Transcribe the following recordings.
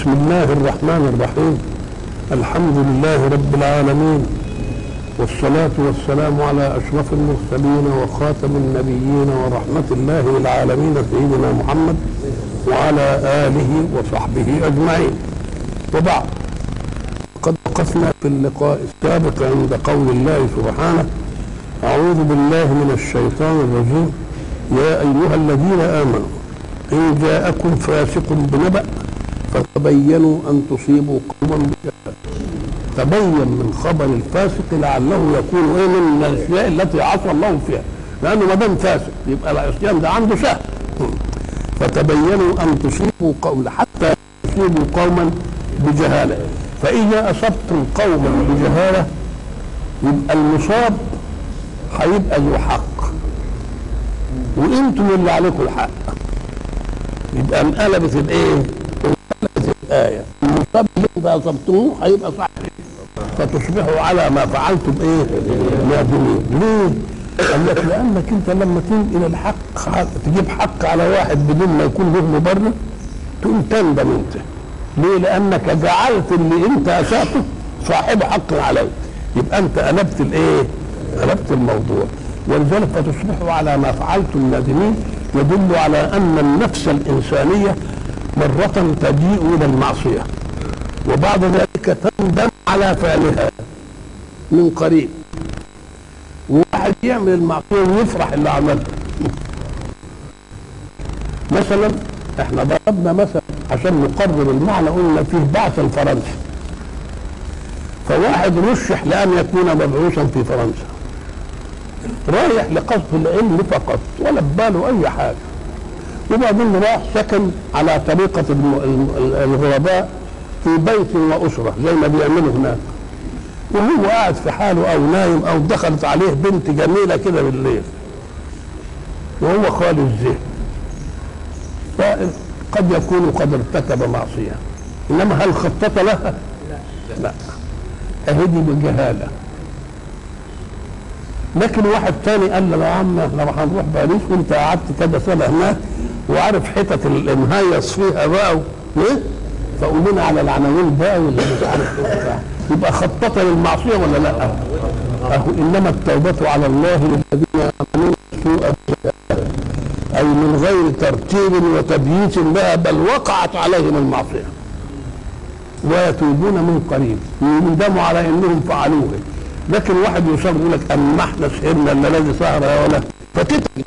بسم الله الرحمن الرحيم الحمد لله رب العالمين والصلاة والسلام على أشرف المرسلين وخاتم النبيين ورحمة الله للعالمين سيدنا محمد وعلى آله وصحبه أجمعين وبعد قد وقفنا في اللقاء السابق عند قول الله سبحانه أعوذ بالله من الشيطان الرجيم يا أيها الذين آمنوا إن جاءكم فاسق بنبأ فتبينوا أن تصيبوا قوما بجهالة تبين من خبر الفاسق لعله يكون ايه من الاشياء التي عصى الله فيها لانه ما دام فاسق يبقى العصيان ده عنده سهل فتبينوا ان تصيبوا قوم حتى تصيبوا قوما بجهاله فاذا اصبتم قوما بجهاله يبقى المصاب هيبقى ذو حق وانتم اللي عليكم الحق يبقى انقلبت الايه؟ انقلبت الايه المصاب اللي انت اصبتموه هيبقى صح فتصبحوا على ما فعلتم ايه؟ نادمين ليه؟ قال لك لانك انت لما تنقل الحق تجيب حق على واحد بدون ما يكون له مبرر تقوم تندم انت ليه؟ لانك جعلت اللي انت اساته صاحب حق عليك يبقى انت قلبت الايه؟ قلبت الموضوع ولذلك فتصبحوا على ما فعلتم نادمين يدل على ان النفس الانسانيه مره تجيء الى المعصيه وبعد ذلك تندم على فعلها من قريب وواحد يعمل المعصيه ويفرح اللي عملها مثلا احنا ضربنا مثلا عشان نقرب المعنى قلنا فيه بعث فرنسا فواحد رشح لان يكون مبعوثا في فرنسا رايح لقصد العلم فقط ولا بباله اي حاجه وبعدين راح سكن على طريقه الغرباء في بيت واسره زي ما بيعملوا هناك وهو قاعد في حاله او نايم او دخلت عليه بنت جميله كده بالليل وهو خالي الذهن قد يكون قد ارتكب معصيه انما هل خطط لها؟ لا اهدي بجهاله لكن واحد تاني قال له يا عم احنا راح نروح باريس وانت قعدت كذا سنه هناك وعارف حتت المهيص فيها بقى ايه؟ فقول لنا على العناوين بقى ولا مش عارف ايه يبقى خطط للمعصيه ولا لا؟ اهو انما التوبه على الله للذين يعملون السوء اي من غير ترتيب وتبييت لها بل وقعت عليهم المعصيه ويتوبون من قريب يندموا على انهم فعلوه لكن واحد يصر يقول لك اما احنا سهرنا الا الذي سهر يا ولد فتتك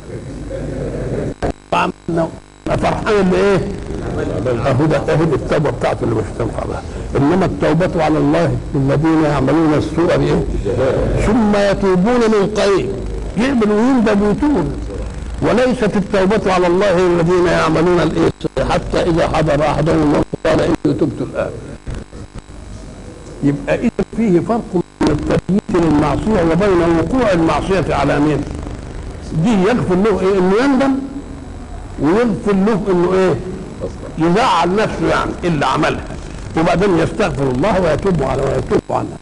فرحان اللي ايه؟ اهو ده اهو التوبه بتاعته اللي مش تنفع بها انما التوبه على الله الذين يعملون السوء بايه؟ ثم يتوبون من قريب يعمل ويندم ويتوب وليست التوبة على الله الذين يعملون الايه حتى إذا حضر أحدهم الموت قال إني تبت الآن. يبقى إذا فيه فرق بين التبييت للمعصية وبين وقوع المعصية على مين؟ دي يغفر له إيه؟ إنه يندم ويغفر له إنه إيه؟ يزعل نفسه يعني اللي عملها وبعدين يستغفر الله ويتوب على ويتوب عنها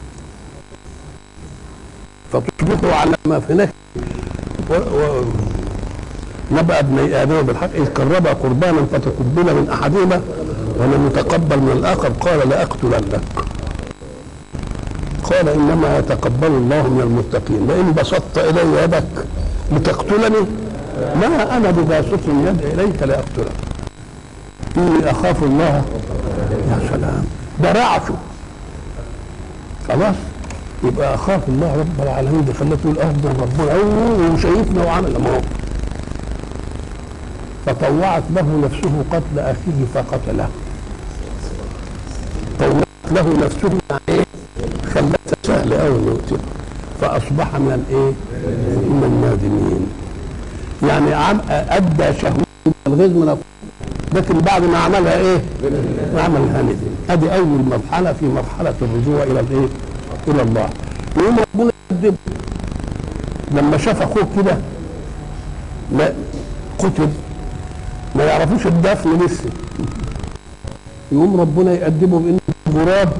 فتصبحوا على ما في نفسه و... و... نبأ ابن آدم بالحق إذ قربا قربانا فتقبل من أحدهما ولم يتقبل من الآخر قال لأقتلنك قال إنما يتقبل الله من المتقين لئن بسطت إلي يدك لتقتلني ما أنا بباسط يد إليك لأقتلك إني أخاف الله يا سلام ده رعشه خلاص يبقى أخاف الله رب العالمين دي خلته تقول أفضل ربنا أوه وشايفنا وعمل ما هو فطوعت له نفسه قتل اخيه فقتله طوعت له نفسه يعني ايه خلتها سهل قوي انه يقتله فاصبح من الايه من النادمين يعني عم ادى شهوته الغيظ من لكن بعد ما عملها ايه عملها ندم ادي اول مرحله في مرحله الرجوع الى الايه الى الله ويوم ربنا يقدم لما شاف اخوه كده لا قتل ما يعرفوش الدفن لسه يقوم ربنا يقدمه بان الغراب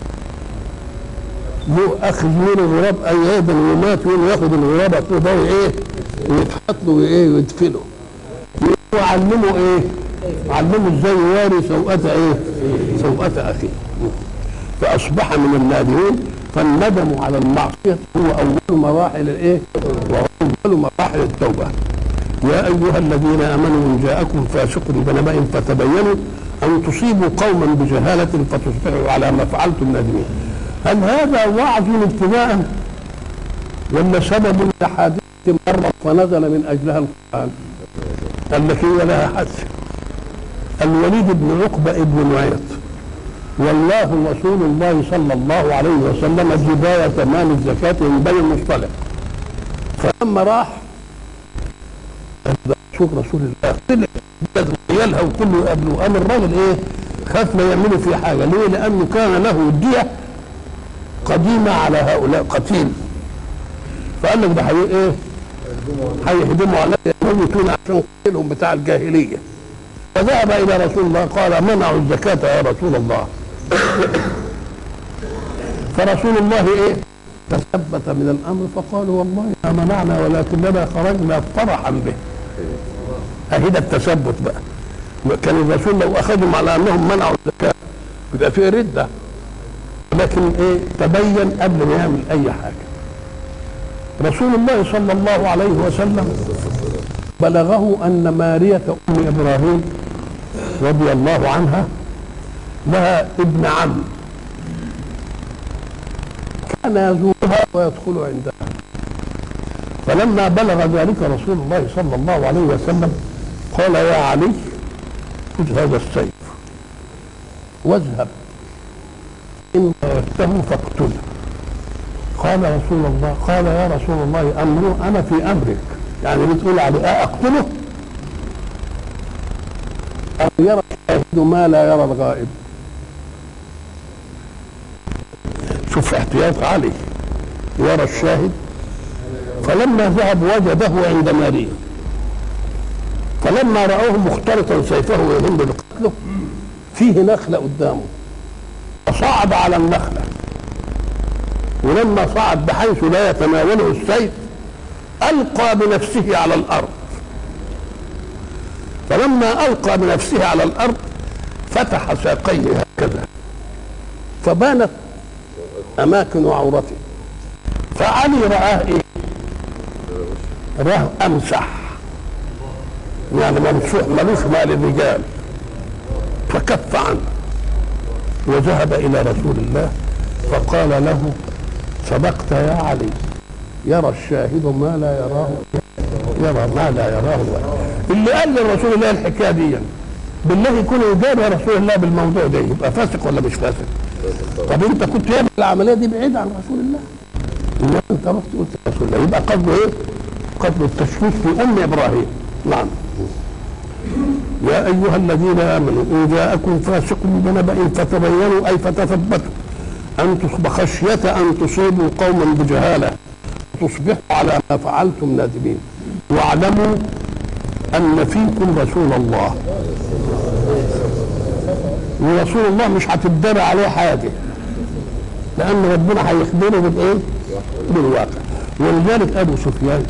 له اخذ من الغراب ايادا ومات يقوم ياخد الغراب اخوه ده ايه ويتحط له ايه ويدفنه ويعلمه ايه علمه ازاي يواري سوءة ايه سوءة اخيه فاصبح من النادمين فالندم على المعصية هو اول مراحل الايه واول مراحل التوبة يا ايها الذين امنوا ان جاءكم فاسق بنبأ فتبينوا ان تصيبوا قوما بجهالة فتصبحوا على ما فعلتم نادمين هل هذا وعظ ابتداء ولا سبب لحادثة مرة فنزل من أجلها القرآن قال لك هي لها حادثة الوليد بن عقبة ابن معيط والله رسول الله صلى الله عليه وسلم جباية مال الزكاة من بني المصطلق فلما راح شوف رسول الله طلع عيالها وكله يقابلوه قام الراجل ايه خاف ما يعملوا فيه حاجه ليه؟ لانه كان له ديه قديمه على هؤلاء قتيل فقال لك ده حي ايه؟ هيهدموا عليا يموتون عشان قتلهم بتاع الجاهليه فذهب الى رسول الله قال منعوا الزكاه يا رسول الله فرسول الله ايه؟ تثبت من الامر فقالوا والله ما منعنا ولكننا خرجنا فرحا به اهي ده التثبت بقى كان الرسول لو اخذهم على انهم منعوا الزكاه يبقى في رده لكن ايه تبين قبل ما يعمل اي حاجه رسول الله صلى الله عليه وسلم بلغه ان ماريه ام ابراهيم رضي الله عنها لها ابن عم كان يزورها ويدخل عندها فلما بلغ ذلك رسول الله صلى الله عليه وسلم قال يا علي خذ هذا السيف واذهب إن وجدته فاقتله قال رسول الله قال يا رسول الله أمره أنا في أمرك يعني بتقول عليه أقتله أو يرى الشاهد ما لا يرى الغائب شوف احتياط علي يرى الشاهد فلما ذهب وجده عند ماريا فلما رأوه مختلطا سيفه ويهم بقتله فيه نخلة قدامه فصعد على النخلة ولما صعد بحيث لا يتناوله السيف ألقى بنفسه على الأرض فلما ألقى بنفسه على الأرض فتح ساقيه هكذا فبانت أماكن عورته فعلي رآه إيه؟ راه أمسح يعني ممسوح ملوش مال الرجال فكف عنه وذهب الى رسول الله فقال له صدقت يا علي يرى الشاهد ما لا يراه يرى ما لا يراه اللي قال لرسول الله الحكايه دي بالله يكون يجاب يا رسول الله بالموضوع ده يبقى فاسق ولا مش فاسق طب انت كنت يعمل العمليه دي بعيد عن رسول الله انما انت رحت قلت لرسول الله يبقى قصده ايه؟ قصده التشويش في ام ابراهيم نعم يا ايها الذين امنوا ان جاءكم فاسق بنبأ فتبينوا اي فتثبتوا ان تصب خشيه ان تصيبوا قوما بجهاله تصبحوا على ما فعلتم نادمين واعلموا ان فيكم رسول الله ورسول الله مش هتدار عليه حاجه لان ربنا هيخبره بالايه؟ بالواقع ولذلك ابو سفيان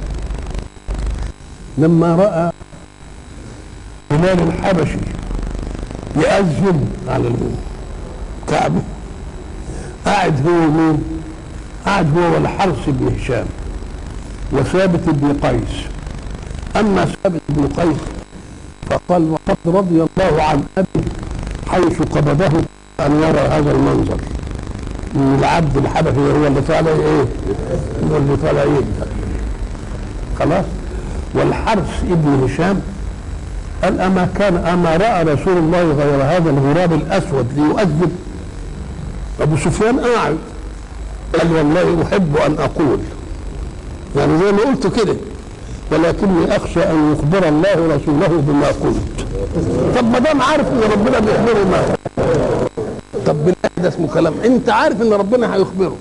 لما راى بلال الحبشي يأذن على الكعبة قاعد هو مين؟ قاعد هو والحرس بن هشام وثابت بن قيس أما ثابت بن قيس فقال وقد رضي الله عن أبي حيث قبضه أن يرى هذا المنظر من العبد الحبشي هو اللي طالع ايه؟ هو اللي طالع ايه؟ خلاص؟ والحرس ابن هشام قال أما كان أما رأى رسول الله غير هذا الغراب الأسود ليؤذب أبو سفيان قاعد قال والله أحب أن أقول يعني زي ما قلت كده ولكني أخشى أن يخبر الله رسوله بما قلت طب ما دام عارف إن ربنا بيخبره ما طب بالله ده اسمه كلام أنت عارف إن ربنا هيخبره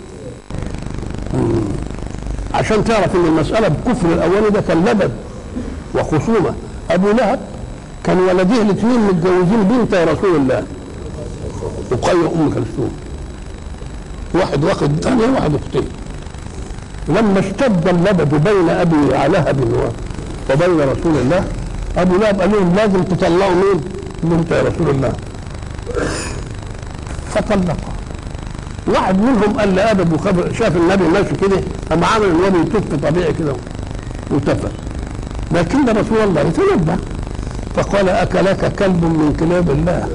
عشان تعرف إن المسألة بكفر الأولي ده كان لبد وخصومة أبو لهب كان ولديه الاثنين متجوزين بنت رسول الله رقية ام كلثوم واحد واخد ثانية واحد اختين لما اشتد اللبد بين ابي لهب وبين رسول الله ابو لهب قال لهم لازم تطلعوا مين؟ انت يا رسول الله فطلقها واحد منهم قال لادب وخبر شاف النبي ماشي كده قام عمل ان هو بيتف طبيعي كده وتفل لكن رسول الله تنبه فقال اكلك كلب من كلاب الله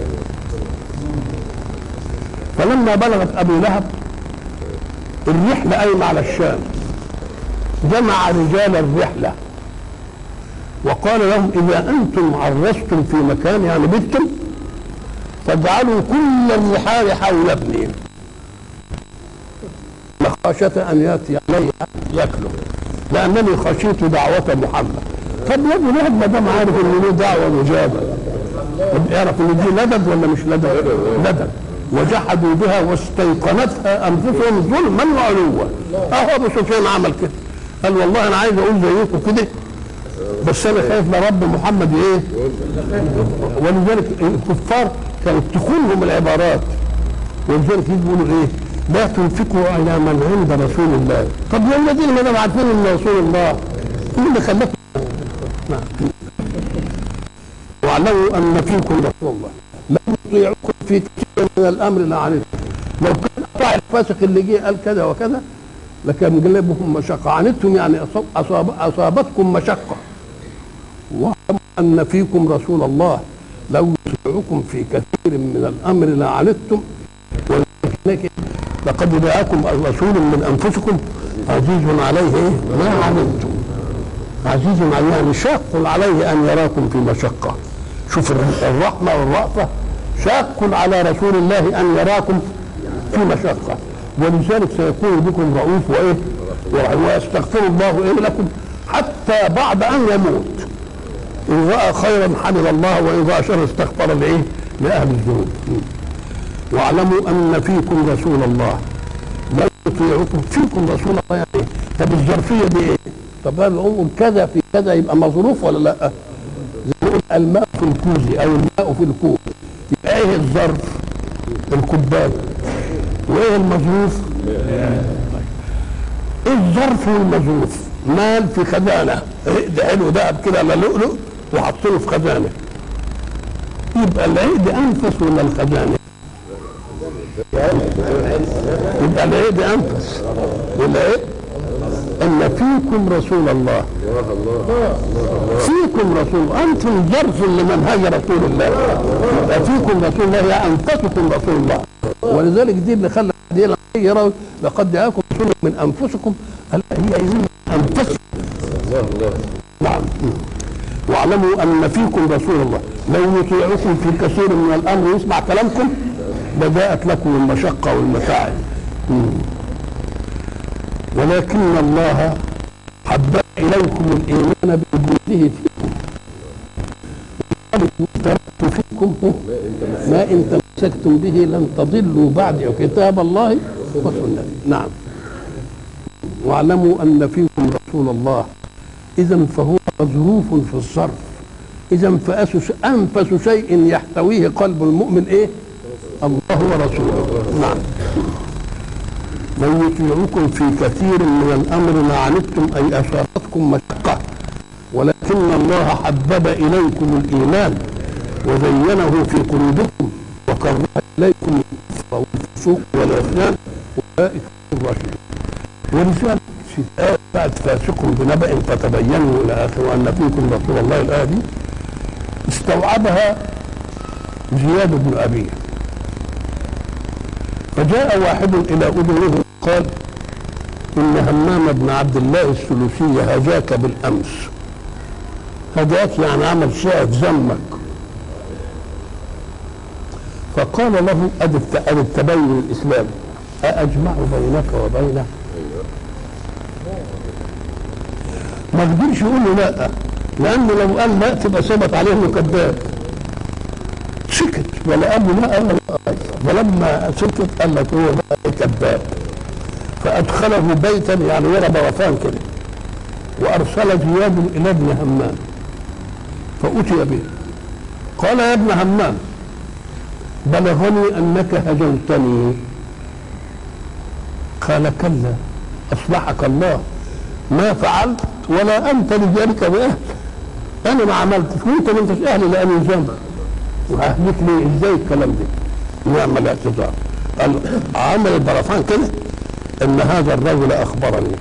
فلما بلغت ابي لهب الرحله قايمه على الشام جمع رجال الرحله وقال لهم اذا انتم عرستم في مكان يعني بتم فاجعلوا كل الرحال حول ابني مخافة أن يأتي علي ياكله لأنني خشيت دعوة محمد طب يا ابني الواحد ما دام عارف إن له دعوة مجابة يعرف إن دي لدد ولا مش لدد؟ لدد وجحدوا بها واستيقنتها أنفسهم ظلما وعلوا أهو أبو سفيان عمل كده قال والله أنا عايز أقول زيكم كده بس أنا خايف لرب محمد إيه؟ ولذلك الكفار كانت تخونهم العبارات ولذلك يقولوا ايه لا تنفقوا على من عند رسول الله طب يا الذين ما دام عارفين ان رسول الله مين اللي خلاكم نعم. واعلموا ان فيكم رسول الله لم يطيعكم في كثير من الامر لعنتم لو كان اطاع الفاسق اللي جه قال كذا وكذا لكان جلبهم مشقه عنتم يعني أصاب أصاب اصابتكم مشقه واعلموا ان فيكم رسول الله لو يطيعكم في كثير من الامر لعنتم ولكن لقد جاءكم رسول من انفسكم عزيز عليه إيه؟ ما عنتم عزيز عليه يعني شاق عليه ان يراكم في مشقه شوف الرحمه والرأفه شاق على رسول الله ان يراكم في مشقه ولذلك سيكون بكم رؤوف وايه ويستغفر الله ايه لكم حتى بعد ان يموت ان راى خيرا حمد الله وان راى شرا استغفر لايه؟ لاهل الذنوب. واعلموا ان فيكم رسول الله لا يطيعكم فيكم رسول الله يعني طب الظرفيه دي ايه؟ طب هل الامر كذا في كذا يبقى مظروف ولا لا؟ زي ما نقول الماء في الكوز او الماء في الكوز يبقى ايه الظرف؟ الكوبايه وايه المظروف؟ ايه الظرف والمظروف؟ مال في خزانه ده حلو دهب كده على لؤلؤ وحطينه في خزانه يبقى العيد انفس ولا الخزانه؟ يبقى العيد انفس ولا ايه؟ ان فيكم رسول الله فيكم رسول انتم ظرف لمنهج رسول الله يبقى فيكم رسول الله يعني انفسكم رسول الله ولذلك دي اللي خلى دي يروا لقد جاءكم رسول من انفسكم الا هي من انفسكم نعم واعلموا ان فيكم رسول الله لو يطيعكم في كثير من الامر يسمع كلامكم لجاءت لكم المشقه والمتاعب ولكن الله حبب اليكم الايمان بوجوده فيكم تركت فيكم ما ان تمسكتم به لن تضلوا بعد كتاب الله وسنتي نعم واعلموا ان فيكم رسول الله اذا فهو مظروف في الصرف اذا فأسس انفس شيء يحتويه قلب المؤمن ايه الله ورسوله نعم من يطيعكم في كثير من الامر ما عنتم اي اصابتكم مشقه ولكن الله حبب اليكم الايمان وزينه في قلوبكم وكره اليكم الكفر والفسوق والعصيان اولئك الراشدون ولذلك في الآية بعد فاسق بنبأ فتبينوا إلى آخره أن فيكم رسول الله الآية دي استوعبها زياد بن أبيه فجاء واحد إلى أذنه قال إن همام بن عبد الله السلوسي هجاك بالأمس هجاك يعني عمل شاهد ذمك فقال له أدي التبين الإسلامي أأجمع بينك وبينه ما قدرش يقول له لا لانه لو قال لا تبقى ثبت عليه انه كذاب سكت ولا قال له لا قال له لا فلما سكت قال لك هو بقى كذاب فادخله بيتا يعني ورا برفان كده وارسل زياد الى ابن همام فاتي به قال يا ابن همام بلغني انك هجوتني قال كلا اصلحك الله ما فعلت ولا انت لذلك باهل انا ما عملتش وانت ما انتش اهل لان ذنب وأهلك ليه ازاي الكلام ده نعم الاعتذار قال عمل البرفان كده ان هذا الرجل اخبرني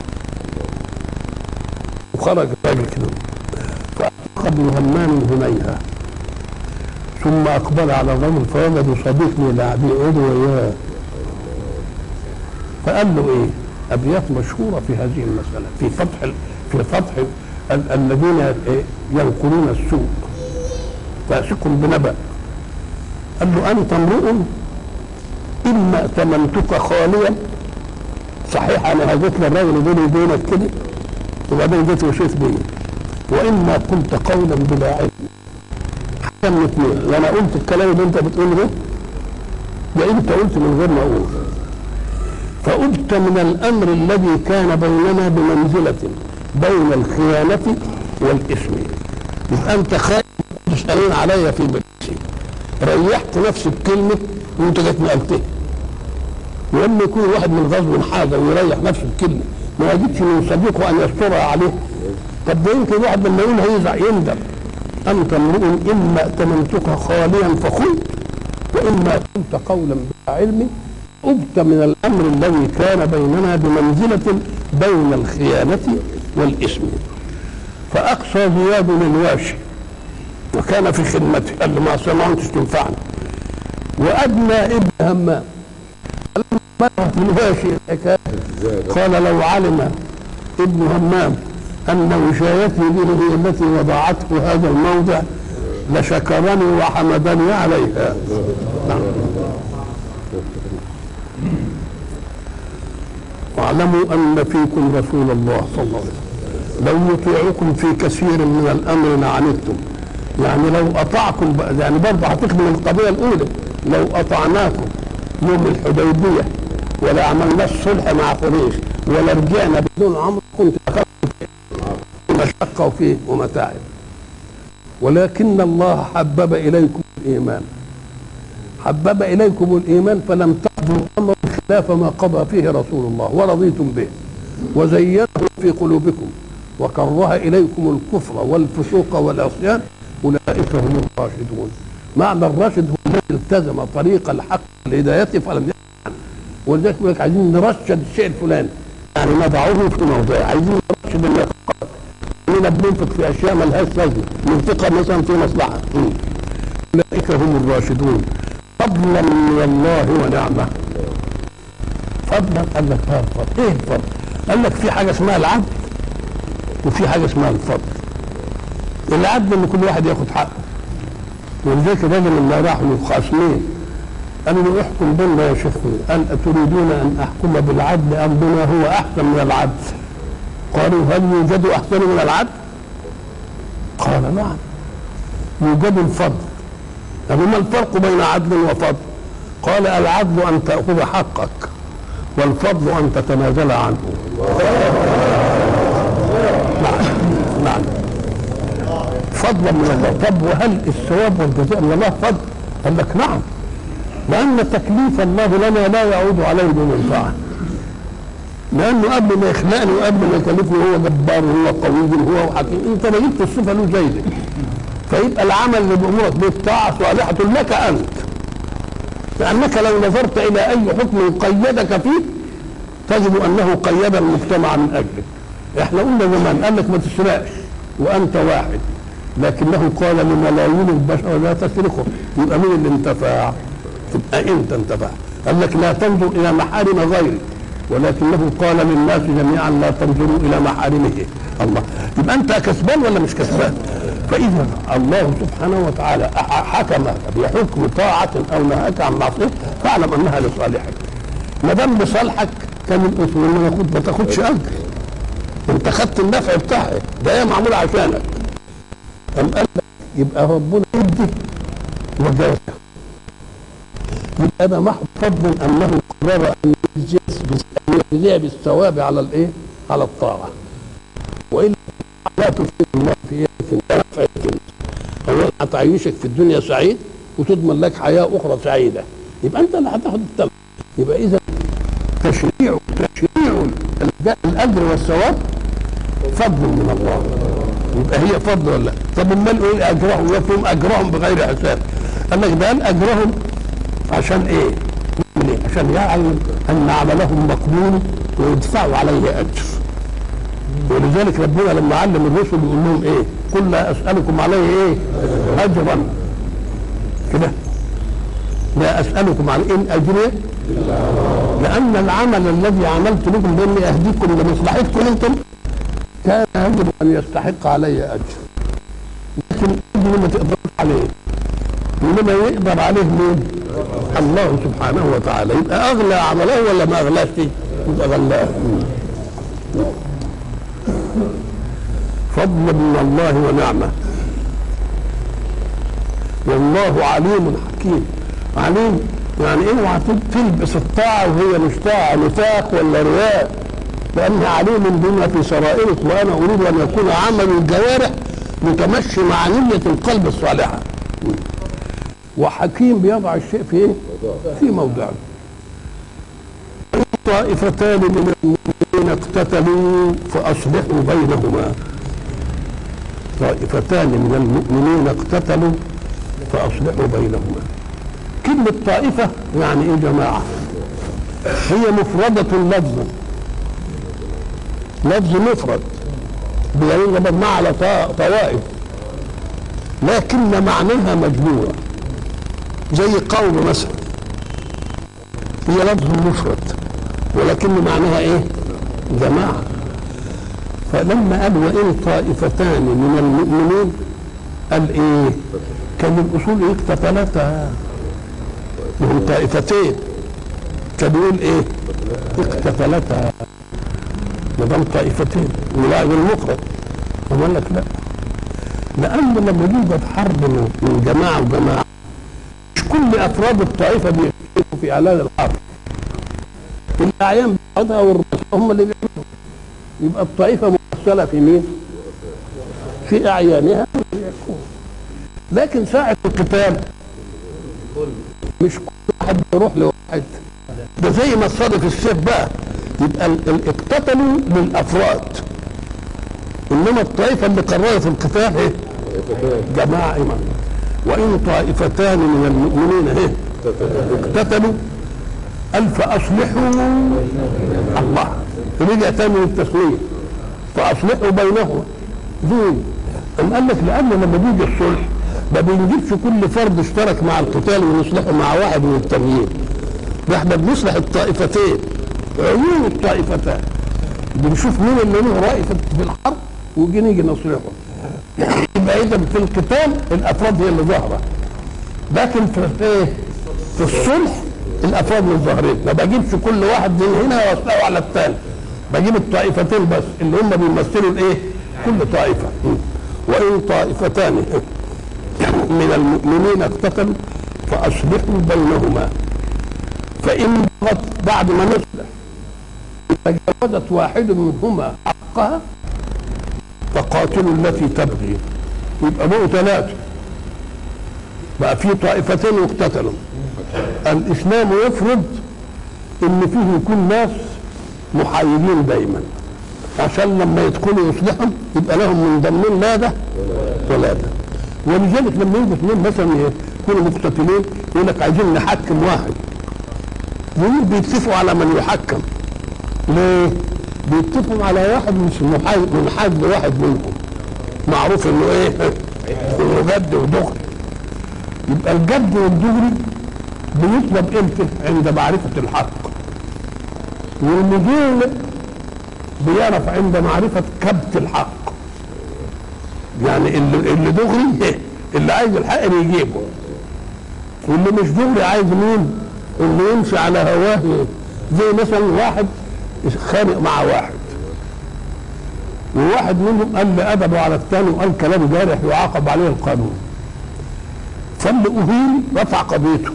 وخرج الراجل كده فألقى ابن همام هنيها ثم اقبل على الرجل فوجد صديق من لاعبين يقعدوا وياه فقال له ايه ابيات مشهوره في هذه المساله في فتح ال- في فتح ال- الذين إيه؟ ينقلون السوء فاسق بنبأ قال له انت امرؤ اما ائتمنتك خاليا صحيح انا هجيت للراجل بيني وبينك كده وبعدين جيت وشيت بيه واما قلت قولا بلا علم حاجه من اثنين وانا قلت الكلام اللي انت بتقوله ده ده انت قلت من غير ما اقول فقلت من الامر الذي كان بيننا بمنزله بين الخيانه والاثم يبقى انت خايف تسالون عليا في بيتي ريحت نفسي بكلمه وانت جيت نقلتها ولما يكون واحد من غزو حاجه ويريح نفسه بكلمه ما يجدش من صديقه ان يسترها عليه طب ده يمكن واحد لما يقول هيزعل يندم انت امرؤ اما ائتمنتك خاليا فخنت واما كنت قولا بلا علم أبت من الامر الذي كان بيننا بمنزله بين الخيانه والاثم فاقصى زياد الواشي وكان في خدمته قال له ما سمعتش تنفعني وادنى ابن همام مرت الواشي الحكايه قال لو علم ابن همام ان وشايتي به هي التي وضعته هذا الموضع لشكرني وحمدني عليها نعم واعلموا ان فيكم رسول الله صلى الله عليه وسلم لو يطيعكم في كثير من الامر لعنتم يعني لو اطعكم بقى- يعني برضه هتخدم القضيه الاولى لو اطعناكم يوم الحديبيه ولا عملناش صلح مع قريش ولا رجعنا بدون عمر كنت اخذت في مشقه وفيه ومتاعب ولكن الله حبب اليكم الايمان حبب اليكم الايمان فلم تقضوا امرا خلاف ما قضى فيه رسول الله ورضيتم به وزينه في قلوبكم وكره اليكم الكفر والفسوق والعصيان اولئك هم الراشدون معنى الراشد هو الذي التزم طريق الحق والهدايه فلم يعن عنه ولذلك يقول لك عايزين نرشد الشيء الفلاني يعني نضعه في موضعه عايزين نرشد النفقات اننا بننفق في اشياء ما لهاش لازمه ننفقها مثلا في مصلحه مم. اولئك هم الراشدون فضلا من الله ونعمه فضلا قال لك اه الفضل ايه الفضل؟ قال لك في حاجه اسمها العدل وفي حاجه اسمها الفضل العدل ان كل واحد ياخد حقه ولذلك الراجل لما راح للخصمين قالوا له احكم بيننا يا شيخ قال اتريدون ان احكم بالعدل ام بما هو احسن من العدل قالوا هل يوجد احسن من العدل قال نعم يوجد الفضل طب ما الفرق بين عدل وفضل قال العدل ان تاخذ حقك والفضل ان تتنازل عنه نعم نعم فضلا من الله طب وهل الثواب والجزاء من الله فضل قال لك نعم لان تكليف الله لنا لا يعود عليه بمنفعه لانه قبل ما يخلقني وقبل ما يكلفني هو جبار وهو قوي وهو حكيم انت ما جبت الصفه له زي دي فيبقى العمل اللي بامورك بالطاعه صالحه لك انت لانك لو نظرت الى اي حكم قيدك فيه تجد انه قيد المجتمع من اجلك احنا قلنا زمان قال لك ما تسرقش وانت واحد لكنه قال لملايين البشر لا تسرقوا يبقى مين اللي انتفع؟ تبقى انت انتفع قال لك لا تنظر الى محارم غيرك ولكنه قال للناس جميعا لا تنظروا الى محارمه الله يبقى انت كسبان ولا مش كسبان فاذا الله سبحانه وتعالى حكم بحكم طاعه او نهاك عن معصيه فاعلم انها لصالحك ما دام لصالحك كان الاصول ما تاخد ما تاخدش اجر انت خدت النفع بتاعها ده هي معمول عشانك أم قال لك يبقى ربنا يدي وجازى يبقى ده محض فضل انه قرر ان يجزي أن يجزي بالثواب على الايه؟ على الطاعه والا لا تفيد الله في يدك نفعك اولا هتعيشك في الدنيا سعيد وتضمن لك حياه اخرى سعيده يبقى انت اللي هتاخد الثمن يبقى اذا تشريع تشريع الاجر والثواب فضل من الله يبقى هي فضل ولا لا؟ طب امال ايه اجرهم يفهم اجرهم بغير حساب قال لك ده قال اجرهم عشان ايه؟ من إيه؟ عشان يعلم ان عملهم مقبول ويدفعوا عليه اجر ولذلك ربنا لما علم الرسل يقول لهم ايه؟ قل لا اسالكم عليه ايه؟ اجرا كده لا اسالكم عليه ان اجري لان العمل الذي عملت لكم باني اهديكم لمصلحتكم انتم كان يجب ان يستحق علي اجر لكن اجر ما تقدرش عليه انما يقدر عليه مين؟ الله سبحانه وتعالى يبقى اغلى عمله ولا ما اغلاش يبقى غلاه فضل من الله ونعمه والله عليم حكيم عليم يعني اوعى تلبس الطاعه وهي مش طاعه نفاق ولا رياء لانها عليم بما في سرائرك وانا اريد ان يكون عمل الجوارح متمشي مع نيه القلب الصالحه وحكيم بيضع الشيء في ايه؟ في موضعه طائفتان من المؤمنين اقتتلوا فاصلحوا بينهما طائفتان من المؤمنين اقتتلوا فاصلحوا بينهما كلمة طائفة يعني ايه جماعة هي مفردة لفظا لفظ مفرد بدليل مبنى على طوائف لكن معناها مجموعة زي قوم مثلا هي لفظ مفرد ولكن معناها ايه جماعة فلما قال وإن طائفتان من المؤمنين قال ايه كان الأصول ايه اقتتلتا من طائفتين كان يقول ايه اقتتلتا ما دام طائفتين ولا المفرد قال لك لا لأن لما يوجد حرب من جماعة وجماعة مش كل أفراد الطائفة بيشتركوا في إعلان الحرب الأعيان بتاعتها والرؤساء هم اللي بيعملوا يبقى الطائفة ممثلة في مين؟ في أعيانها لكن ساعة القتال مش كل واحد بيروح لواحد ده زي ما صادف السيف بقى يبقى اقتتلوا للافراد انما الطائفه اللي قررت القتال ايه؟ جماعه ايمان وان طائفتان من المؤمنين ايه؟ اقتتلوا قال فاصلحوا الله رجع تاني للتسليم فاصلحوا بينهما دين أم قال لك لان لما بيجي الصلح ما بنجيبش كل فرد اشترك مع القتال ونصلحه مع واحد من التانيين ده احنا بنصلح الطائفتين عيون الطائفتان بنشوف مين اللي له راي في الحرب وجي نيجي نصلحه يبقى اذا في القتال الافراد هي اللي ظاهره لكن في ايه في الصلح الافراد مش ظاهرين ما بجيبش كل واحد من هنا واصلحه على الثاني بجيب الطائفتين بس اللي هم بيمثلوا الايه كل طائفه وان طائفتان من المؤمنين اقتتلوا فاصلحوا بينهما فان بغت بعد ما نصلح تجاوزت واحد منهما حقها فقاتلوا التي تبغي يبقى بقوا ثلاثه بقى في طائفتين واقتتلوا الاسلام يفرض ان فيه يكون ناس محايدين دايما عشان لما يدخلوا يصلحهم يبقى لهم من ضمنهم لا ده ولا ده ولذلك لما يجوا اثنين مثلا يكونوا مقتتلين يقول لك عايزين نحكم واحد يقول بيتفقوا على من يحكم ليه؟ بيتفقوا على واحد مش محايد منحاز لواحد منهم معروف انه ايه؟ انه جد ودغري يبقى الجد والدغري بيطلب امتى؟ عند معرفة الحق والمدير بيعرف عند معرفة كبت الحق يعني اللي, اللي دغري اللي عايز الحق بيجيبه واللي مش دغري عايز مين؟ اللي يمشي على هواه زي مثلا واحد خانق مع واحد وواحد منهم قال لأدبه على الثاني وقال كلام جارح يعاقب عليه القانون فاللي أهين رفع قضيته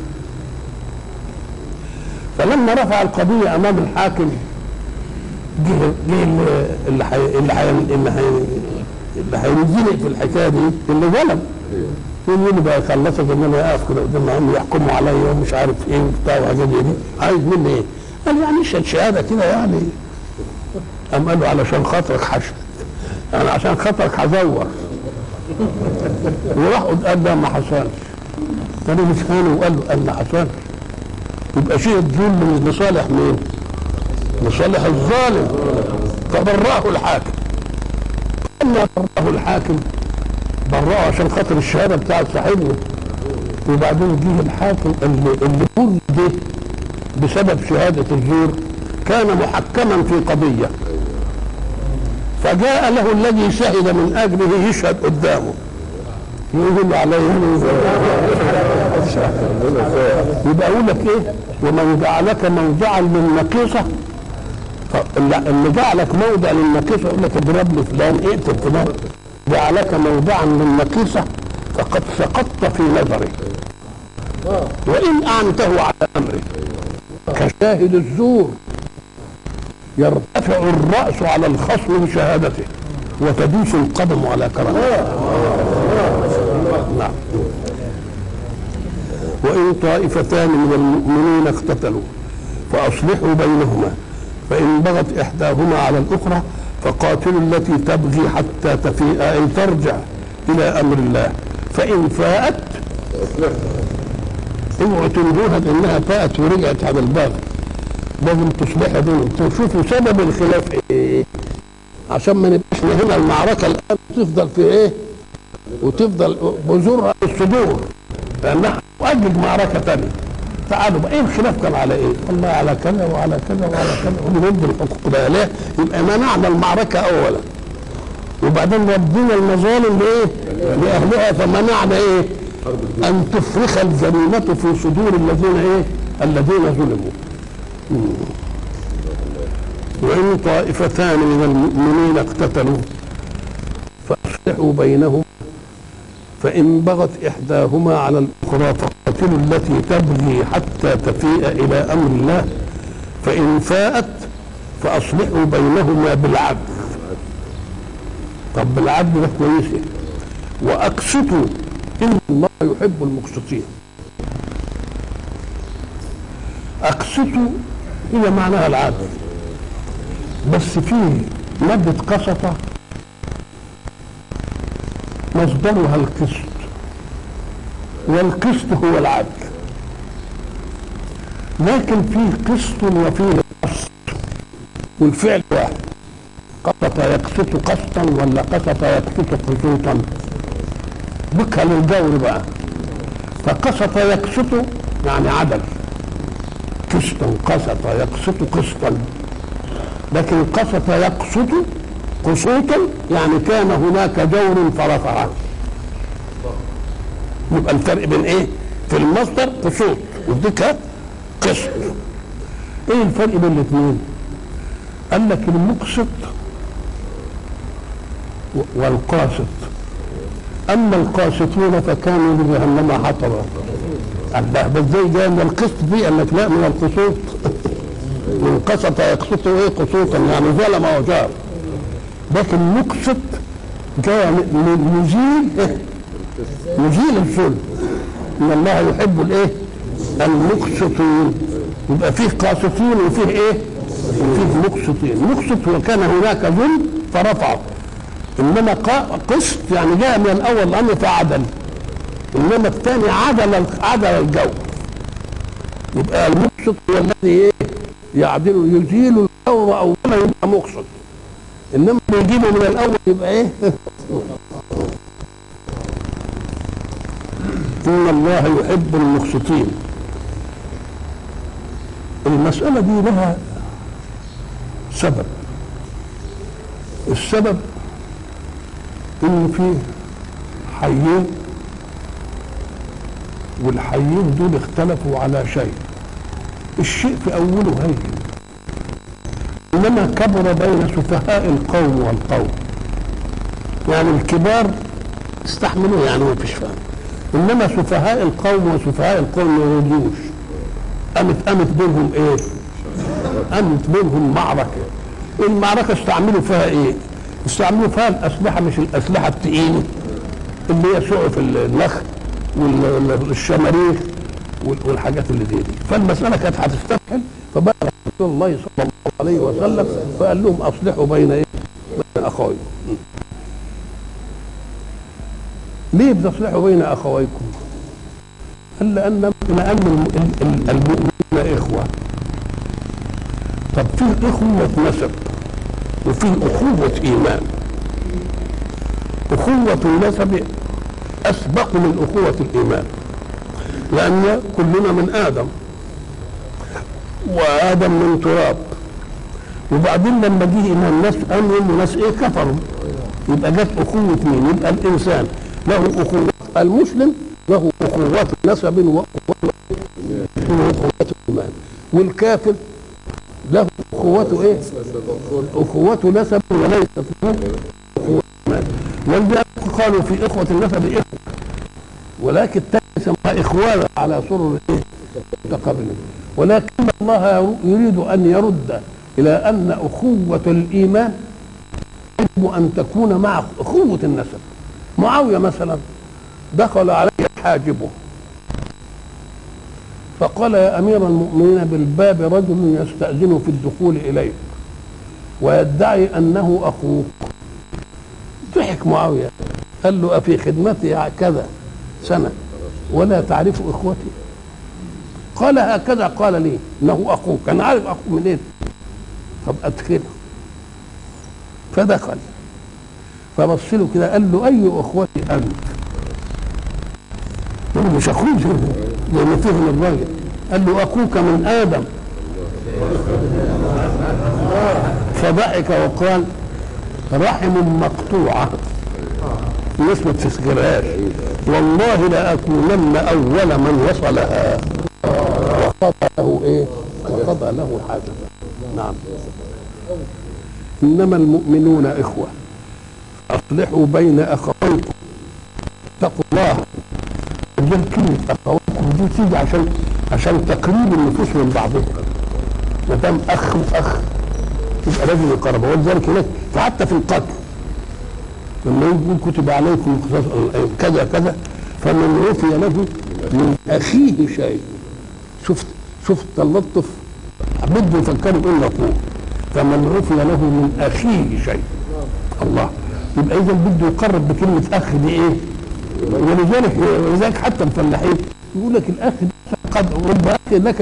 فلما رفع القضية أمام الحاكم جه جه اللي حي اللي حي اللي حي اللي هينزلق في الحكايه دي اللي ظلم يقول لي بقى خلصت ان انا اقف كده قدام هم يحكموا عليا ومش عارف ايه وبتاع وحاجات دي عايز مني ايه؟ قال يعني اشهد شهاده كده يعني قام قال له علشان خاطرك حشد يعني عشان خاطرك هزور وراح قال ده ما حصلش تاني مش هاني وقال له قال ما حصلش يبقى شيء الظلم لصالح مين؟ لصالح الظالم فبراه الحاكم اما براه الحاكم براه عشان خاطر الشهاده بتاعت صاحبنا وبعدين جه الحاكم اللي اللي بر ده بسبب شهاده الزور كان محكما في قضيه فجاء له الذي شهد من اجله يشهد قدامه يقول عليه يبقى يقول لك ايه ومن جعلك موضعا للنقيصه اللي جعلك موضع للنقيصه يقول لك اضرب لي فلان اقتل فلان جعلك موضعا للنقيصه فقد سقطت في نظري وان اعنته على امري كشاهد الزور يرتفع الراس على الخصم بشهادته وتدوس القدم على كرامته نعم وإن طائفتان من المؤمنين اقتتلوا فأصلحوا بينهما فإن بغت إحداهما على الأخرى فقاتلوا التي تبغي حتى تفيء أي ترجع إلى أمر الله فإن فاءت اوعوا تنبوها بأنها فاءت ورجعت على الباغي لازم تصلحها بينهم تشوفوا سبب الخلاف إيه عشان ما نبقاش هنا المعركة الآن تفضل في إيه وتفضل بذورها الصدور لانها تؤجج معركه ثانيه تعالوا بقى ايه الخلاف كان على ايه؟ والله على كذا وعلى كذا وعلى كذا ونرد الحقوق ده ليه؟ يبقى منعنا المعركه اولا وبعدين ردينا المظالم لايه؟ لاهلها فمنعنا ايه؟ ان تفرخ الجريمه في صدور الذين ايه؟ الذين ظلموا. وان طائفتان من المؤمنين اقتتلوا فاصلحوا بينهم فإن بغت إحداهما على الأخرى فقاتلوا التي تبغي حتى تفيء إلى أمر الله فإن فاءت فأصلحوا بينهما بالعدل طب بالعدل ده كويس وأقسطوا إن الله يحب المقسطين أقسطوا هي معناها العدل بس فيه مادة قسطة مصدرها القسط والقسط هو العدل لكن فيه قسط وفيه قسط والفعل واحد قسط يقسط قسطا ولا قسط يقسط قسوطا بكى للجور بقى فقسط يقسط يعني عدل قسطا قسط يقسط قسطا لكن قسط يقسط قسوطا يعني كان هناك جور فرفعه يبقى الفرق بين ايه في المصدر قسوط وديك قسط ايه الفرق بين الاثنين قال لك المقسط والقاسط اما القاسطون فكانوا لجهنم حطبا الله بس ازاي جاي من القسط دي قال لك لا من القسوط من قسط يقسط ايه قسوطا يعني ظلم وجار لكن مقسط جاء يزيل يزيل الظلم ان الله يحب الايه المقسطين يبقى فيه قاسطين وفيه ايه وفيه مقسطين مقسط وكان هناك ظلم فرفعه انما قسط يعني جاء من الاول الامر فعدل انما الثاني عدل عدل الجو يبقى المقسط هو الذي ايه يعدل يزيل الجو اولا يبقى مقسط انما يجيبه من الاول يبقى ايه ان الله يحب المقسطين المسألة دي لها سبب السبب ان في حيين والحيين دول اختلفوا على شيء الشيء في اوله هين انما كبر بين سفهاء القوم والقوم يعني الكبار استحملوه يعني ما فيش فهم انما سفهاء القوم وسفهاء القوم ما يريدوش قامت قامت بينهم ايه؟ قامت بينهم معركه المعركه استعملوا فيها ايه؟ استعملوا فيها الاسلحه مش الاسلحه الثقيله اللي هي سعف النخل والشماريخ والحاجات اللي دي, دي فالمساله كانت هتستفحل فبقى رسول الله صلى الله عليه وسلم فقال لهم اصلحوا بين ايه؟ بين اخويكم ليه بتصلحوا بين اخويكم؟ قال لان لان الم- ال- المؤمنون اخوه طب في اخوه نسب وفي اخوه ايمان اخوه النسب اسبق من اخوه الايمان لان كلنا من ادم وادم من تراب وبعدين لما جه ان الناس قالوا ان الناس ايه كفروا يبقى جت اخوه مين؟ يبقى الانسان له اخوه المسلم له اخوه نسب واخوه واخوه ايمان والكافر له اخوته ايه؟ اخوته نسب وليست له اخوه ايمان ولذلك قالوا في اخوه النسب اخوه ولكن الثاني سماها اخوانا على سرر ايه؟ متقابلين ولكن الله يريد ان يرد الى ان اخوه الايمان يجب ان تكون مع اخوه النسب معاويه مثلا دخل عليه حاجبه فقال يا امير المؤمنين بالباب رجل يستاذن في الدخول اليك ويدعي انه اخوك ضحك معاويه قال له افي خدمتي كذا سنه ولا تعرف اخوتي قال هكذا قال لي انه اخوك انا عارف اخوك منين طب ادخله فدخل فبص له كده قال له اي اخوتي انت هو مش اخوك زي ما فهم الراجل قال له اخوك من ادم فضحك وقال رحم مقطوعه الناس ما تسجلهاش والله لاكونن اول من وصلها وقضى له ايه وقضى له حاجته نعم انما المؤمنون اخوه اصلحوا بين اخويكم اتقوا الله رجال كلمه اخواتكم دي تيجي عشان عشان تقريب النفوس من بعضها ما دام اخ واخ يبقى لازم يقربوا ولذلك هناك فحتى في القتل لما يقول كتب عليكم قصاص كذا كذا فمن عفي له من اخيه شيء شفت شفت اللطف بده يفكروا يقول اخوه فمن عفي له من اخيه شيء الله يبقى اذا بده يقرب بكلمه اخ دي ايه؟ ولذلك ولذلك حتى الفلاحين يقول لك الاخ ده قد رب اخ لك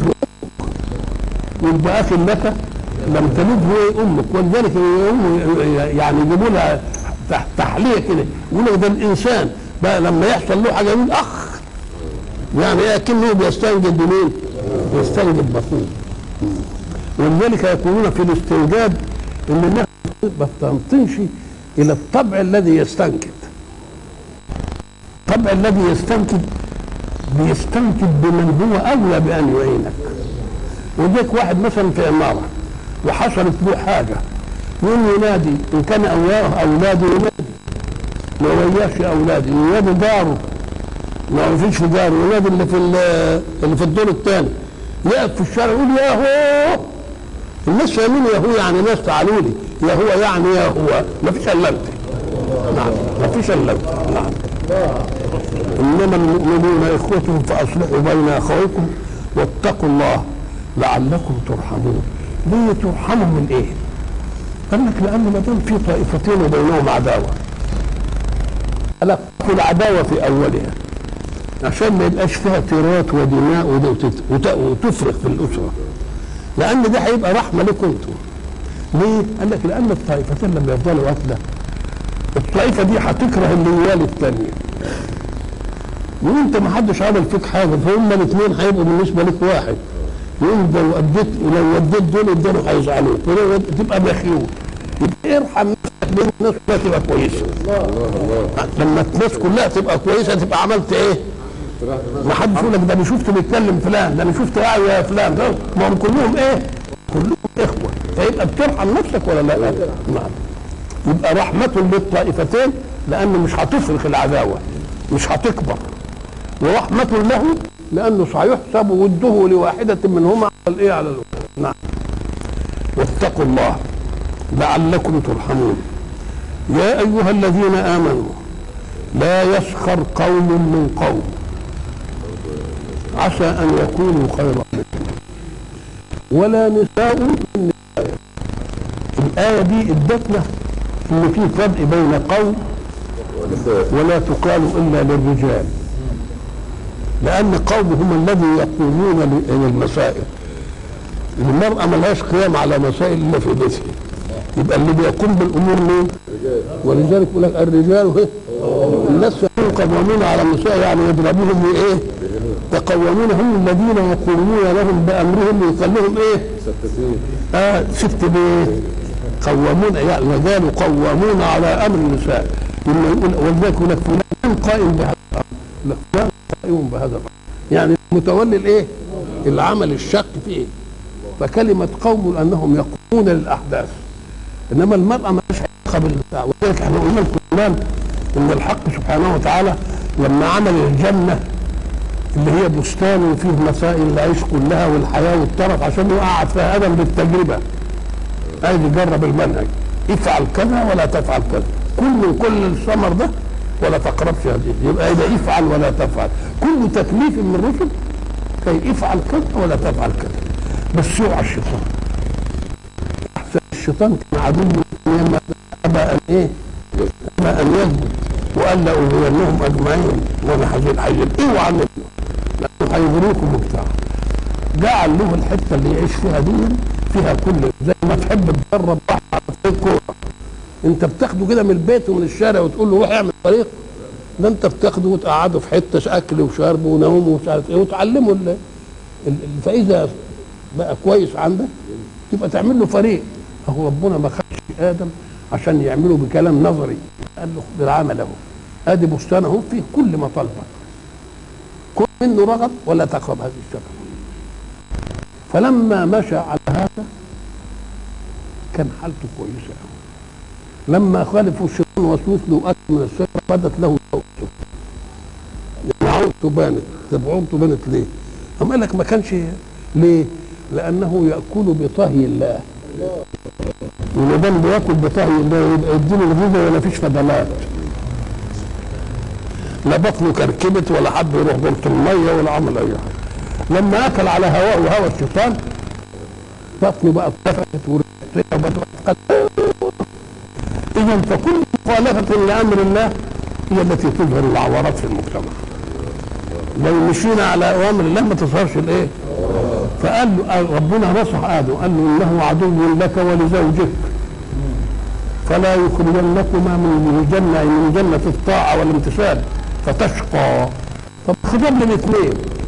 رب اخ لك لم تلده امك ولذلك يعني يجيبوا لها تح- تحليه كده يقول لك ده الانسان بقى لما يحصل له حاجه يقول اخ يعني ايه كأنه بيستنجد بمين؟ بيستنجد باخوه ولذلك يقولون في الاستنجاد ان الناس ما بتنطنش الى الطبع الذي يستنكد الطبع الذي يستنكد بيستنكد بمن هو اولى بان يعينك ولذلك واحد مثلا في عماره وحصلت له حاجه يقوم ينادي ان كان اولاه اولاده ينادي ما وياش اولادي ينادي داره ما فيش في داره ينادي اللي في ال- اللي في الدور الثاني يقف في الشارع يقول يا هو الناس فاهمين يا هو يعني ناس تعالوا لي يا هو يعني يا هو ما فيش الا انت نعم ما فيش الا انت نعم انما المؤمنون اخوة فاصلحوا بين اخويكم واتقوا الله لعلكم ترحمون ليه ترحموا من ايه؟ قال لك لان ما دام في طائفتين وبينهم عداوه قال في العداوه في اولها عشان ما يبقاش فيها تيرات ودماء وت- وت- وتفرق في الاسره لان ده هيبقى رحمه لكم انتم ليه؟ قال لك لان الطائفتين لما يفضلوا قتله الطائفه دي هتكره اللي يوالي الثانيه وانت ما حدش عمل فيك حاجه فهم الاثنين هيبقوا بالنسبه لك واحد يقول ده لو اديت ولو وديت دول الدول هيزعلوك ولو ود- تبقى مخيول يبقى ارحم نفسك لان الناس كلها تبقى كويسه لما الناس كلها تبقى كويسه تبقى عملت ايه؟ ما حدش يقول لك ده انا شفت بيتكلم فلان ده انا شفت واعي يا فلان ده ما هم كلهم ايه؟ كلهم اخوه فيبقى بترحم نفسك ولا لا؟ نعم يبقى رحمة للطائفتين لأنه مش هتفرخ العداوة مش هتكبر ورحمة له لأنه سيحسب وده لواحدة منهما على الإيه على الأخرى نعم واتقوا الله لعلكم ترحمون يا أيها الذين آمنوا لا يسخر قوم من قوم عسى أن يكونوا خيرا منهم ولا نساء من نساء الآية دي ادتنا ان في فرق بين قوم ولا تقال الا للرجال لان قوم هم الذي يقومون للمسائل المرأة ملهاش قيام على مسائل إلا في بيتها يبقى اللي بيقوم بالأمور مين؟ ولذلك يقول لك الرجال إيه؟ الناس قوامون على النساء يعني يضربوهم بإيه؟ يقومون هم الذين يقومون لهم بأمرهم ويخلوهم إيه؟ آه ست بيت قوامون يعني الرجال قوامون على أمر النساء لما يقول ولذلك يقول لك فلان قائم بهذا الأمر فلان قائم بهذا الأمر يعني متولي الإيه؟ العمل الشق فيه فكلمة قوم أنهم يقومون للأحداث إنما المرأة ما لهاش علاقة بالبتاع ولذلك احنا قلنا لكم زمان إن الحق سبحانه وتعالى لما عمل الجنة اللي هي بستان وفيه مسائل العيش كلها والحياة والترف عشان يقعد فيها آدم بالتجربة عايز يجرب المنهج افعل كذا ولا تفعل كذا كل من كل الثمر ده ولا تقربش هذه يبقى إذا افعل ولا تفعل كل تكليف من الرسل كي افعل كذا ولا تفعل كذا بس يوعى الشيطان احسن الشيطان كان عدو لما ابى ان ايه ابى ان يثبت وقال لاغوينهم اجمعين وانا هزيل هزيل اوعى منه لانه هيغريكم وبتاع جعل له الحته اللي يعيش فيها دي فيها كل زي ما تحب تجرب واحد على طريق كوره انت بتاخده كده من البيت ومن الشارع وتقول له روح اعمل طريق ده انت بتاخده وتقعده في حته اكل وشرب ونوم ومش عارف ايه وتعلمه ال- ال- ال- فاذا بقى كويس عندك تبقى تعمل له فريق هو ربنا ما خدش ادم عشان يعمله بكلام نظري قال له خذ العمل اهو ادي بستان اهو فيه كل مطالبك كل منه رغب ولا تقرب هذه الشجره فلما مشى على هذا كان حالته كويسه قوي لما خالفوا الشيطان وسوس له اكل من الشجره بدت له سوءته يعني عورته بانت طب عورته بانت ليه؟ أم قال لك ما كانش ليه؟ لأنه يأكل بطهي الله وما دام بياكل بطهي الله يبقى يديله الغذاء ولا فيش فضلات لا بطنه كركبت ولا حد يروح دورة المية ولا عمل أي حاجة لما أكل على هواء وهوى الشيطان بطنه بقى اتفقت ورئتها وبقت إذا فكل مخالفة لأمر الله هي التي تظهر العورات في المجتمع لو مشينا على اوامر الله ما تظهرش الايه فقال له قال ربنا نصح ادم قال له انه عدو لك ولزوجك فلا يخرجنكما من الجنه من جنه الطاعه والامتثال فتشقى طب خدم الاثنين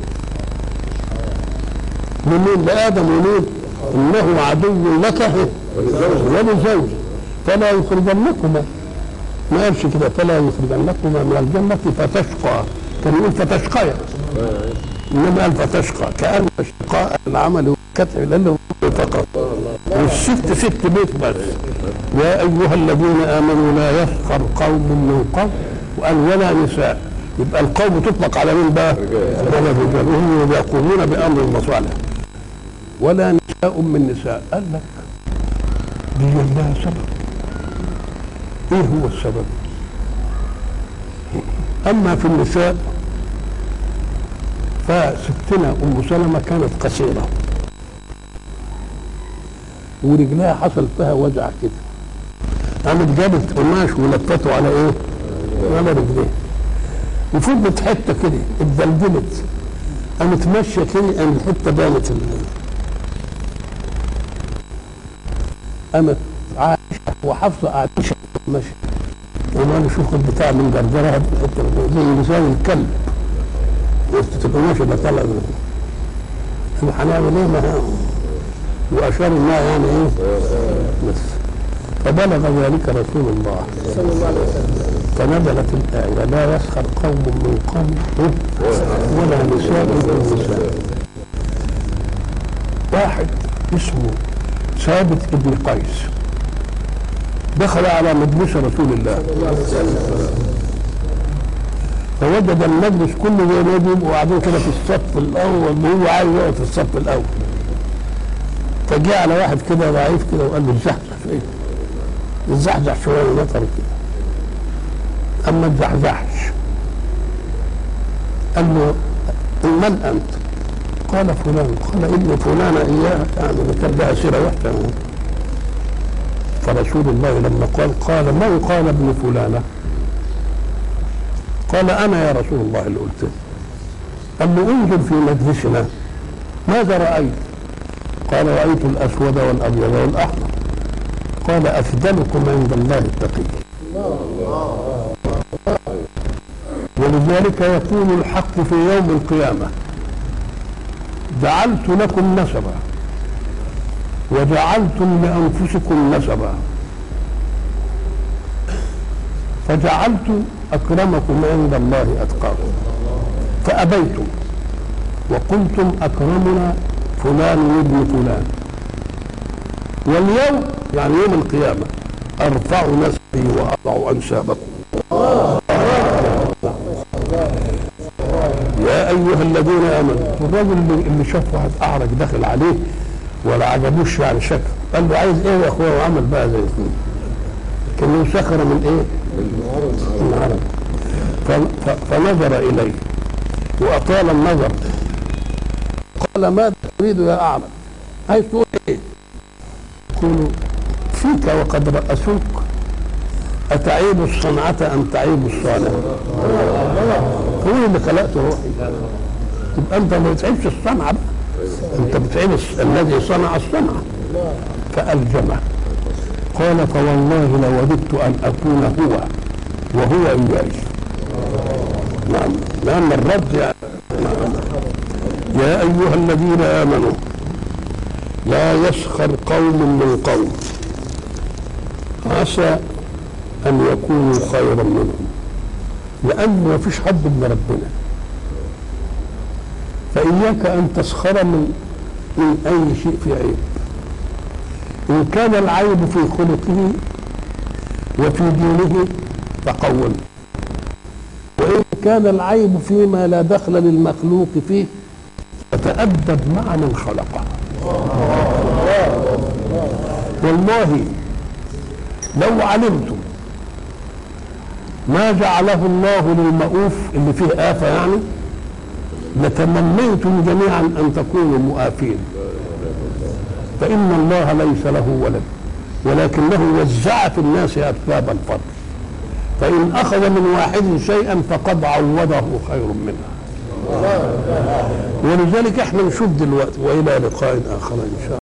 لمين لادم ومين انه عدو لك ولزوجك فلا يخرجنكما ما قالش كده فلا يخرجنكما من الجنه فتشقى كان يقول فتشقى انما قال فتشقى كان شقاء العمل والكتب لانه فقط والست ست بيت بس يا ايها الذين امنوا لا يسخر قوم من قوم وقال ولا نساء يبقى القوم تطلق على مين بقى؟ ولا الرجال وهم يقومون بامر المصالح ولا نساء من نساء قال لك دي لها سبب ايه هو السبب؟ اما في النساء فستنا ام سلمه كانت قصيره ورجلها حصل فيها وجع كده قامت جابت قماش ولفته على ايه؟ على رجليه وفضلت حته كده اتدلدلت قامت ماشيه كده قام الحته بانت ال- قامت عائشه وحفصه قاعدين ماشيه وما نشوف البتاع من جرجرها الحته زي لسان الكلب وسط القماش اللي طلع منه طب هنعمل ايه ما واشار انها يعني ايه بس فبلغ ذلك رسول الله صلى الله عليه وسلم فنزلت الآية لا يسخر قوم من قوم ولا نساء من نساء واحد اسمه ثابت بن قيس دخل على مجلس رسول الله فوجد المجلس كله زي ما بيبقوا قاعدين كده في الصف الاول وهو عايز يقعد في الصف الاول فجاء على واحد كده ضعيف كده وقال له اتزحزح شويه اتزحزح شويه ونطر كده اما اتزحزحش قال له من انت؟ قال فلان قال ابن فلان اياها يعني كان لها سيره وحده فرسول الله لما قال قال من قال ابن فلانه؟ قال انا يا رسول الله اللي قلت له قال له انظر في مجلسنا ماذا رأيت قال رأيت الأسود والأبيض والأحمر قال أفضلكم عند الله التقي ولذلك يقول الحق في يوم القيامة جعلت لكم نسبا وجعلتم لأنفسكم نسبا فجعلت أكرمكم عند الله أتقاكم فأبيتم وقلتم أكرمنا فلان ابن فلان واليوم يعني يوم القيامة أرفع نسبي وأضع أنسابكم يا أيها الذين آمنوا الراجل اللي, اللي شاف واحد أعرج داخل عليه ولا عجبوش يعني شكله قال له عايز إيه يا أخويا وعمل بقى زي اثنين كانه سخر من إيه؟ من العرب ف- ف- فنظر إليه وأطال النظر قال ماذا تريد يا أعرج عايز تقول إيه يقول فيك وقد رأسوك أتعيب الصنعة أم تعيب الصانع هو اللي خلقت روحي يبقى أنت ما بتعيبش الصنعة بقى أنت بتعيب الص- الذي صنع الصنعة فألجمه قال فوالله لوددت أن أكون هو وهو إياي نعم لأن الرد يعني يا أيها الذين آمنوا لا يسخر قوم من قوم عسى أن يكونوا خيرا منهم لأن ما فيش حد من ربنا فإياك أن تسخر من من أي شيء في عيب إن كان العيب في خلقه وفي دينه فقوم وإن كان العيب فيما لا دخل للمخلوق فيه فتأدب مع من خلقه والله لو علمتم ما جعله الله للمؤوف اللي فيه آفة يعني لتمنيتم جميعا أن تكونوا مؤافين فإن الله ليس له ولد ولكنه وزع في الناس أسباب الفضل فإن أخذ من واحد شيئا فقد عوضه خير منه ولذلك احنا نشوف دلوقتي وإلى لقاء آخر إن شاء الله